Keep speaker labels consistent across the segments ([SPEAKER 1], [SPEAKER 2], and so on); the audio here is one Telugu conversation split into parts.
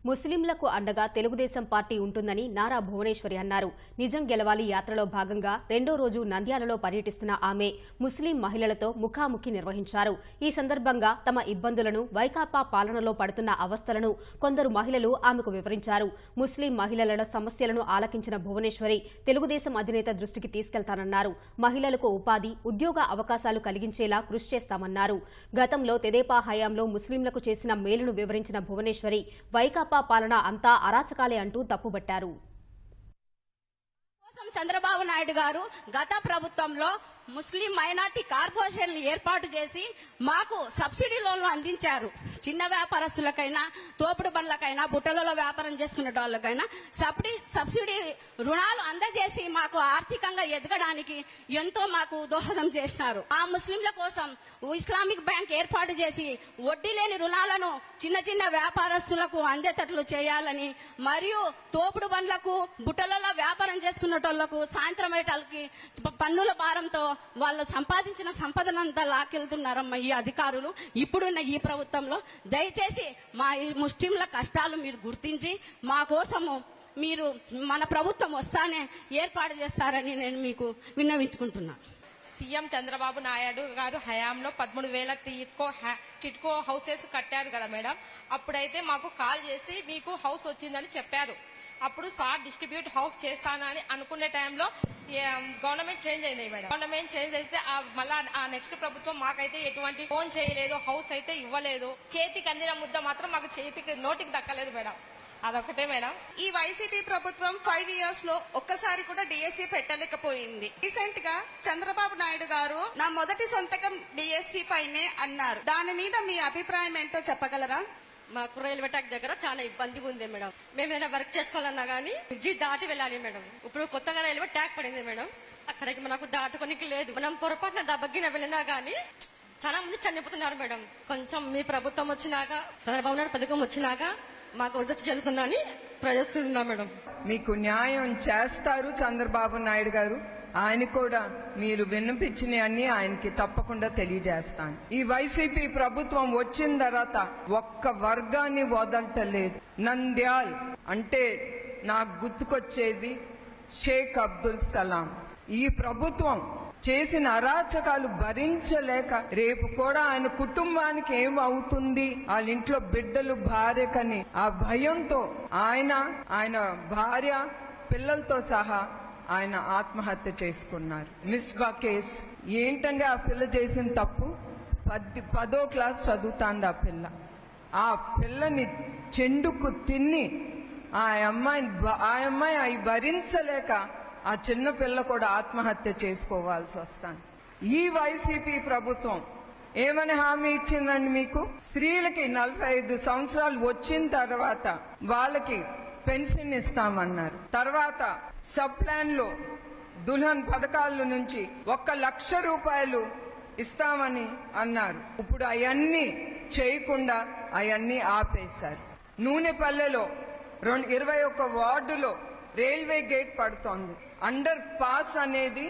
[SPEAKER 1] ముస్లింలకు అండగా తెలుగుదేశం పార్టీ ఉంటుందని నారా భువనేశ్వరి అన్నారు నిజం గెలవాలి యాత్రలో భాగంగా రెండో రోజు నంద్యాలలో పర్యటిస్తున్న ఆమె ముస్లిం మహిళలతో ముఖాముఖి నిర్వహించారు ఈ సందర్భంగా తమ ఇబ్బందులను వైకాపా పాలనలో పడుతున్న అవస్థలను కొందరు మహిళలు ఆమెకు వివరించారు ముస్లిం మహిళల సమస్యలను ఆలకించిన భువనేశ్వరి తెలుగుదేశం అధినేత దృష్టికి తీసుకెళ్తానన్నారు మహిళలకు ఉపాధి ఉద్యోగ అవకాశాలు కలిగించేలా కృషి చేస్తామన్నారు గతంలో తెదేపా హయాంలో ముస్లింలకు చేసిన మేలును వివరించిన భువనేశ్వరి వైకాపా పాలన అంతా అరాచకాలే అంటూ తప్పుబట్టారు
[SPEAKER 2] కోసం చంద్రబాబు నాయుడు గారు గత ప్రభుత్వంలో ముస్లిం మైనార్టీ కార్పొరేషన్లు ఏర్పాటు చేసి మాకు సబ్సిడీ లోన్లు అందించారు చిన్న వ్యాపారస్తులకైనా తోపుడు బండ్లకైనా బుట్టలలో వ్యాపారం చేసుకునే వాళ్ళకైనా సబ్సిడీ సబ్సిడీ రుణాలు అందజేసి మాకు ఆర్థికంగా ఎదగడానికి ఎంతో మాకు దోహదం చేసినారు ఆ ముస్లింల కోసం ఇస్లామిక్ బ్యాంక్ ఏర్పాటు చేసి వడ్డీ లేని రుణాలను చిన్న చిన్న వ్యాపారస్తులకు అందేటట్లు చేయాలని మరియు తోపుడు బండ్లకు బుట్టలలో వ్యాపారం చేసుకునేటోళ్లకు సాయంత్రం అయ్యేటాలకి పన్నుల భారంతో వాళ్ళు సంపాదించిన సంపదనంతా లాకెళ్తున్నారమ్మా ఈ అధికారులు ఇప్పుడున్న ఈ ప్రభుత్వంలో దయచేసి మా ఈ ముస్లింల కష్టాలు మీరు గుర్తించి మా కోసము మీరు మన ప్రభుత్వం వస్తానే ఏర్పాటు చేస్తారని నేను మీకు విన్నవించుకుంటున్నాను
[SPEAKER 3] సీఎం చంద్రబాబు నాయుడు గారు హయాంలో పదమూడు వేల టిట్కో హ్యా- టిట్కో హౌసెస్ కట్టారు కదా మేడం అప్పుడైతే మాకు కాల్ చేసి మీకు హౌస్ వచ్చిందని చెప్పారు అప్పుడు సార్ డిస్ట్రిబ్యూట్ హౌస్ చేస్తానని అనుకునే టైంలో గవర్నమెంట్ చేంజ్ అయింది మేడం గవర్నమెంట్ చేంజ్ అయితే ఆ మళ్ళా ఆ నెక్స్ట్ ప్రభుత్వం మాకైతే ఎటువంటి ఫోన్ చేయలేదు హౌస్ అయితే ఇవ్వలేదు చేతికి అందిన ముద్ద మాత్రం మాకు చేతికి నోటికి దక్కలేదు మేడం అదొకటే మేడం
[SPEAKER 4] ఈ వైసీపీ ప్రభుత్వం ఫైవ్ ఇయర్స్ లో ఒక్కసారి కూడా డిఎస్సి పెట్టలేకపోయింది రీసెంట్ గా చంద్రబాబు నాయుడు గారు నా మొదటి సొంతకం డిఎస్సి పైనే అన్నారు దాని మీద మీ అభిప్రాయం ఏంటో చెప్పగలరా
[SPEAKER 5] మాకు రైల్వే ట్రాక్ దగ్గర చాలా ఇబ్బందిగా ఉంది మేడం మేము ఏదైనా వర్క్ చేసుకోవాలన్నా గానీ బ్రిడ్జి దాటి వెళ్ళాలి మేడం ఇప్పుడు కొత్తగా రైల్వే ట్రాక్ పడింది మేడం అక్కడికి మనకు దాటుకోనికి లేదు మనం పొరపాటున దబ్బగిన వెళ్ళినా గానీ చాలా మంది చనిపోతున్నారు మేడం కొంచెం మీ ప్రభుత్వం వచ్చినాక చంద్రబాబు నాయుడు పథకం వచ్చినాక మాకు వృద్ధి చెల్లుతుందని ప్రజేసుకుంటున్నా మేడం
[SPEAKER 6] మీకు న్యాయం చేస్తారు చంద్రబాబు నాయుడు గారు ఆయన కూడా మీరు విన్నపించిన అన్ని ఆయనకి తప్పకుండా తెలియజేస్తాను ఈ వైసీపీ ప్రభుత్వం వచ్చిన తర్వాత ఒక్క వర్గాన్ని వదలటలేదు నంద్యాల్ అంటే నాకు గుర్తుకొచ్చేది షేక్ అబ్దుల్ సలాం ఈ ప్రభుత్వం చేసిన అరాచకాలు భరించలేక రేపు కూడా ఆయన కుటుంబానికి ఏమవుతుంది వాళ్ళ ఇంట్లో బిడ్డలు భార్యకని ఆ భయంతో ఆయన ఆయన భార్య పిల్లలతో సహా ఆయన ఆత్మహత్య చేసుకున్నారు మిస్బా కేస్ ఏంటంటే ఆ పిల్ల చేసిన తప్పు పది పదో క్లాస్ చదువుతాంది ఆ పిల్ల ఆ పిల్లని చెండుకు తిని ఆ అమ్మాయిని బ- ఆ అమ్మాయి అవి భరించలేక ఆ చిన్న పిల్ల కూడా ఆత్మహత్య చేసుకోవాల్సి వస్తాను ఈ వైసీపీ ప్రభుత్వం ఏమని హామీ ఇచ్చిందండి మీకు స్త్రీలకి నలభై ఐదు సంవత్సరాలు వచ్చిన తర్వాత వాళ్ళకి పెన్షన్ ఇస్తామన్నారు తర్వాత సబ్ ప్లాన్ లో దుల్హన్ పథకాల నుంచి ఒక్క లక్ష రూపాయలు ఇస్తామని అన్నారు ఇప్పుడు అవన్నీ చేయకుండా అవన్నీ ఆపేశారు నూనెపల్లెలో రెండు ఇరవై ఒక్క వార్డులో రైల్వే గేట్ పడుతోంది అండర్ పాస్ అనేది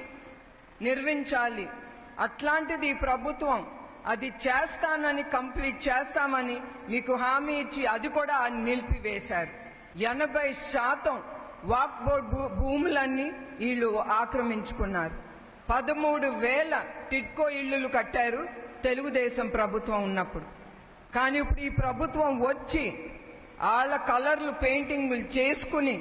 [SPEAKER 6] నిర్మించాలి అట్లాంటిది ఈ ప్రభుత్వం అది చేస్తానని కంప్లీట్ చేస్తామని మీకు హామీ ఇచ్చి అది కూడా నిలిపివేశారు ఎనభై శాతం వాక్ బోర్డ్ భూ- భూములన్నీ వీళ్ళు ఆక్రమించుకున్నారు పదమూడు వేల టిట్కో ఇళ్లు కట్టారు తెలుగుదేశం ప్రభుత్వం ఉన్నప్పుడు కానీ ఇప్పుడు ఈ ప్రభుత్వం వచ్చి వాళ్ళ కలర్లు పెయింటింగులు చేసుకుని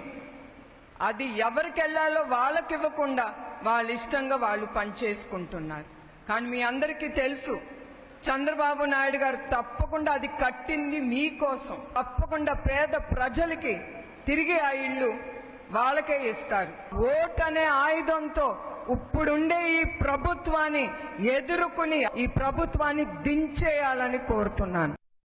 [SPEAKER 6] అది ఎవరికి వెళ్ళాలో వాళ్ళకి ఇవ్వకుండా వాళ్ళ ఇష్టంగా వాళ్ళు పనిచేసుకుంటున్నారు కానీ మీ అందరికీ తెలుసు చంద్రబాబు నాయుడు గారు తప్పకుండా అది కట్టింది మీకోసం తప్పకుండా పేద ప్రజలకి తిరిగి ఆ ఇల్లు వాళ్ళకే ఇస్తారు ఓట్ అనే ఆయుధంతో ఇప్పుడుండే ఈ ప్రభుత్వాన్ని ఎదుర్కొని ఈ ప్రభుత్వాన్ని దించేయాలని కోరుతున్నాను